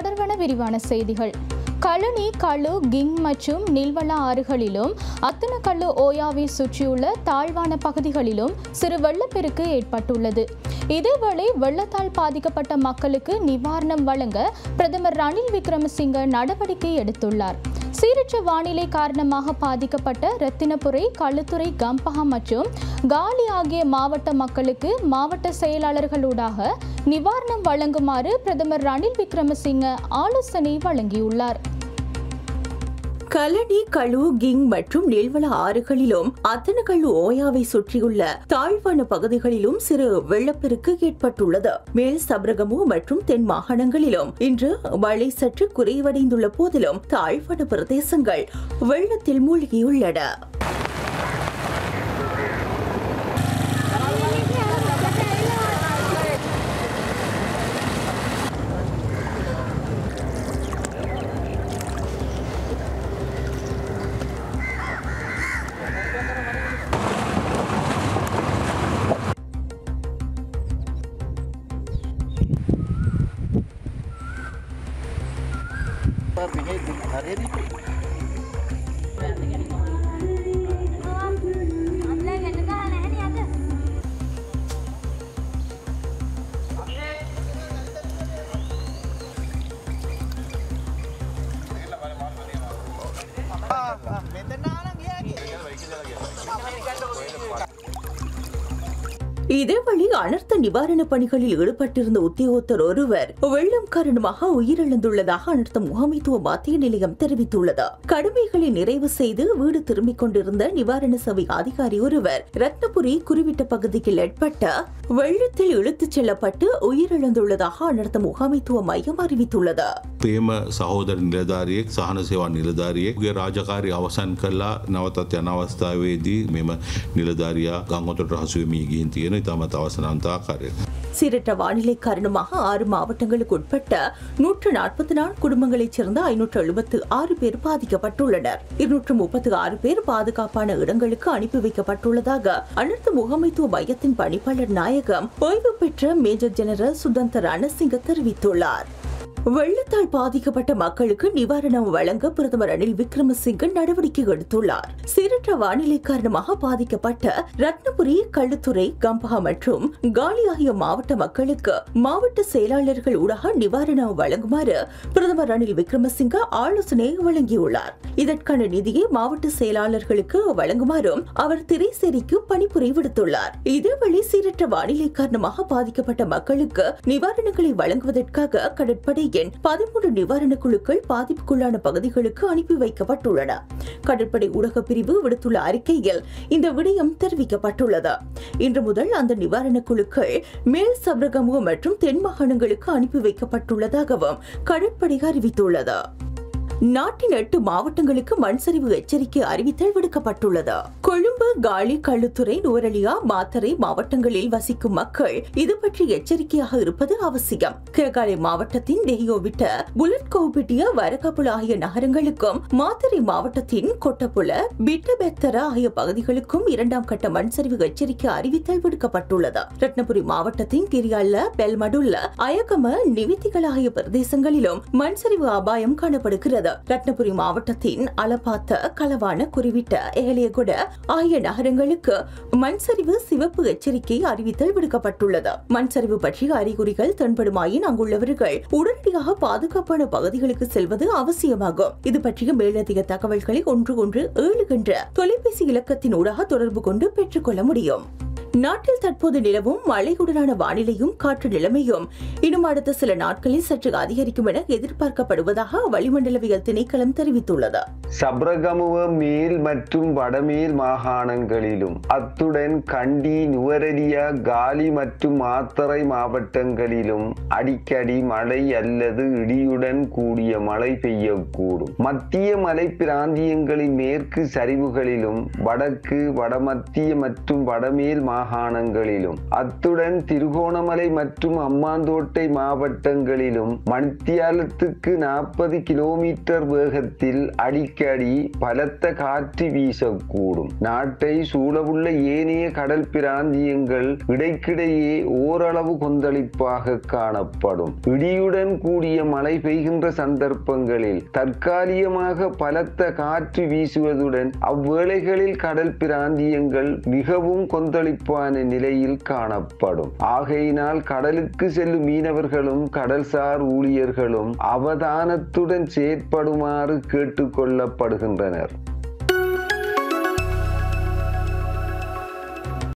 தொடர்பான விரிவான செய்திகள் களனி களு கிங் மற்றும் நில்வள ஆறுகளிலும் அத்தனக்கல்லு ஓயாவை சுற்றியுள்ள தாழ்வான பகுதிகளிலும் சிறு வெள்ளப்பெருக்கு ஏற்பட்டுள்ளது இதேவேளை வெள்ளத்தால் பாதிக்கப்பட்ட மக்களுக்கு நிவாரணம் வழங்க பிரதமர் ரணில் விக்ரமசிங்க நடவடிக்கை எடுத்துள்ளார் சீரற்ற வானிலை காரணமாக பாதிக்கப்பட்ட ரத்தினபுரை களுத்துறை கம்பஹா மற்றும் காலி ஆகிய மாவட்ட மக்களுக்கு மாவட்ட செயலாளர்களூடாக நிவாரணம் வழங்குமாறு பிரதமர் ரணில் விக்ரமசிங்க ஆலோசனை வழங்கியுள்ளார் கலனி களு கிங் மற்றும் நெல்வள ஆறுகளிலும் அத்தனகல்லு ஓயாவை சுற்றியுள்ள தாழ்வான பகுதிகளிலும் சிறு வெள்ளப்பெருக்கு ஏற்பட்டுள்ளது மேல் சபரகமு மற்றும் தென் மாகாணங்களிலும் இன்று மழை சற்று குறைவடைந்துள்ள போதிலும் தாழ்வான பிரதேசங்கள் வெள்ளத்தில் மூழ்கியுள்ளன இதேவழி அனர்த்த நிவாரண பணிகளில் ஈடுபட்டிருந்த உத்தியோகத்தர் ஒருவர் வெள்ளம் காரணமாக உயிரிழந்துள்ளதாக அனர்த்த முகாமைத்துவ மத்திய நிலையம் தெரிவித்துள்ளது கடமைகளை நிறைவு செய்து வீடு திரும்பிக் கொண்டிருந்த நிவாரண சபை அதிகாரி ஒருவர் ரத்னபுரி குறிவிட்ட பகுதியில் ஏற்பட்ட வெள்ளத்தில் இழுத்துச் செல்லப்பட்டு உயிரிழந்துள்ளதாக அனர்த்த முகாமைத்துவ மையம் அறிவித்துள்ளது ප්‍රේම සහෝදර නිලධාරියෙක් සහන සේවා නිලධාරියෙක්ගේ රාජකාරි අවසන් කල්ලා නවතත් යන අවස්ථාවේදී මෙම නිලධාරයා ගංගොතට හසුවමී ගිහින් තියෙන ඉතාමත් අවසනන්තාකාරය. சீரற்ற வானிலை காரணமாக ஆறு மாவட்டங்களுக்கு உட்பட்ட நூற்று நாற்பத்தி நான்கு குடும்பங்களைச் சேர்ந்த ஐநூற்று எழுபத்து ஆறு பேர் பாதிக்கப்பட்டுள்ளனர் இருநூற்று முப்பத்து ஆறு பேர் பாதுகாப்பான இடங்களுக்கு அனுப்பி வைக்கப்பட்டுள்ளதாக அனர்த்த முகாமைத்துவ மையத்தின் பணிப்பாளர் நாயகம் ஓய்வு பெற்ற மேஜர் ஜெனரல் சுதந்தர் ரணசிங்க தெரிவித்துள்ளார் வெள்ளத்தால் பாதிக்கப்பட்ட மக்களுக்கு நிவாரணம் வழங்க பிரதமர் ரணில் விக்ரமசிங்க நடவடிக்கை எடுத்துள்ளார் சீரற்ற வானிலை காரணமாக பாதிக்கப்பட்ட ரத்னபுரி கள்ளுத்துறை கம்பஹா மற்றும் காலி ஆகிய மாவட்ட மக்களுக்கு மாவட்ட செயலாளர்கள் ஊடாக நிவாரணம் வழங்குமாறு பிரதமர் ரணில் விக்ரமசிங்க ஆலோசனை வழங்கியுள்ளார் இதற்கான நிதியை மாவட்ட செயலாளர்களுக்கு வழங்குமாறும் அவர் திரைசேரிக்கு பணிபுரி விடுத்துள்ளார் இதேவேளை சீரற்ற வானிலை காரணமாக பாதிக்கப்பட்ட மக்களுக்கு நிவாரணங்களை வழங்குவதற்காக கடற்படை எண் பதிமூன்று நிவாரண குழுக்கள் பாதிப்புக்குள்ளான பகுதிகளுக்கு அனுப்பி வைக்கப்பட்டுள்ளன கடற்படை ஊடக பிரிவு விடுத்துள்ள அறிக்கையில் இந்த விடயம் தெரிவிக்கப்பட்டுள்ளது இன்று முதல் அந்த நிவாரண குழுக்கள் மேல் சபரகமு மற்றும் தென் மாகாணங்களுக்கு அனுப்பி வைக்கப்பட்டுள்ளதாகவும் கடற்படை அறிவித்துள்ளது நாட்டின் எட்டு மாவட்டங்களுக்கு மண் சரிவு எச்சரிக்கை அறிவித்தல் விடுக்கப்பட்டுள்ளது கொழும்பு காலி கள்ளுத்துறை நுவரலியா மாத்தறை மாவட்டங்களில் வசிக்கும் மக்கள் இது பற்றி எச்சரிக்கையாக இருப்பது அவசியம் கேகாலை மாவட்டத்தின் டெஹியோ விட்ட புலட் கோபிட்டிய வரகப்புல ஆகிய நகரங்களுக்கும் மாத்தறை மாவட்டத்தின் கொட்டப்புல பிட்டபெத்தர ஆகிய பகுதிகளுக்கும் இரண்டாம் கட்ட மண் சரிவு எச்சரிக்கை அறிவித்தல் விடுக்கப்பட்டுள்ளது ரத்னபுரி மாவட்டத்தின் கிரியால்ல பெல்மடுல்ல அயகம நிவித்திகள் ஆகிய பிரதேசங்களிலும் மண் சரிவு அபாயம் காணப்படுகிறது ரத்னபுரி மாவட்டத்தின் அலபாத்த களவான குறிவிட்ட ஏலியகுட ஆகிய நகரங்களுக்கு மண் சரிவு சிவப்பு எச்சரிக்கை அறிவித்தல் விடுக்கப்பட்டுள்ளது மண் சரிவு பற்றிய அறிகுறிகள் தென்படுமாயின் அங்குள்ளவர்கள் உடனடியாக பாதுகாப்பான பகுதிகளுக்கு செல்வது அவசியமாகும் இது பற்றிய மேலதிக தகவல்களை ஒன்று ஒன்று ஏழு என்ற தொலைபேசி இலக்கத்தின் ஊடாக தொடர்பு கொண்டு பெற்றுக்கொள்ள முடியும் நாட்டில் தற்போது நிலவும் மழையுடனான வானிலையும் காற்று நிலைமையும் இன்னும் அடுத்த சில நாட்களில் சற்று அதிகரிக்கும் என எதிர்பார்க்கப்படுவதாக வளிமண்டலவியல் திணைக்களம் தெரிவித்துள்ளது சப்ரகமுவ மேல் மற்றும் வடமேல் மாகாணங்களிலும் அத்துடன் கண்டி நுவரெலியா காலி மற்றும் மாத்தறை மாவட்டங்களிலும் அடிக்கடி மழை அல்லது இடியுடன் கூடிய மழை பெய்யக்கூடும் மத்திய மலை பிராந்தியங்களின் மேற்கு சரிவுகளிலும் வடக்கு வடமத்திய மற்றும் வடமேல் மாகாணங்களிலும் அத்துடன் திருகோணமலை மற்றும் அம்மாந்தோட்டை மாவட்டங்களிலும் மணித்தியாலத்துக்கு நாற்பது கிலோமீட்டர் வேகத்தில் அடிக்கடி பலத்த காற்று வீசக்கூடும் நாட்டை சூழவுள்ள ஏனைய கடல் பிராந்தியங்கள் இடைக்கிடையே ஓரளவு கொந்தளிப்பாக காணப்படும் இடியுடன் கூடிய மழை பெய்கின்ற சந்தர்ப்பங்களில் தற்காலிகமாக பலத்த காற்று வீசுவதுடன் அவ்வேளைகளில் கடல் பிராந்தியங்கள் மிகவும் கொந்தளிப்பான நிலையில் காணப்படும் ஆகையினால் கடலுக்கு செல்லும் மீனவர்களும் கடல்சார் ஊழியர்களும் அவதானத்துடன் செயற்படுமாறு கேட்டுக்கொள்ளப்படுகின்றனர்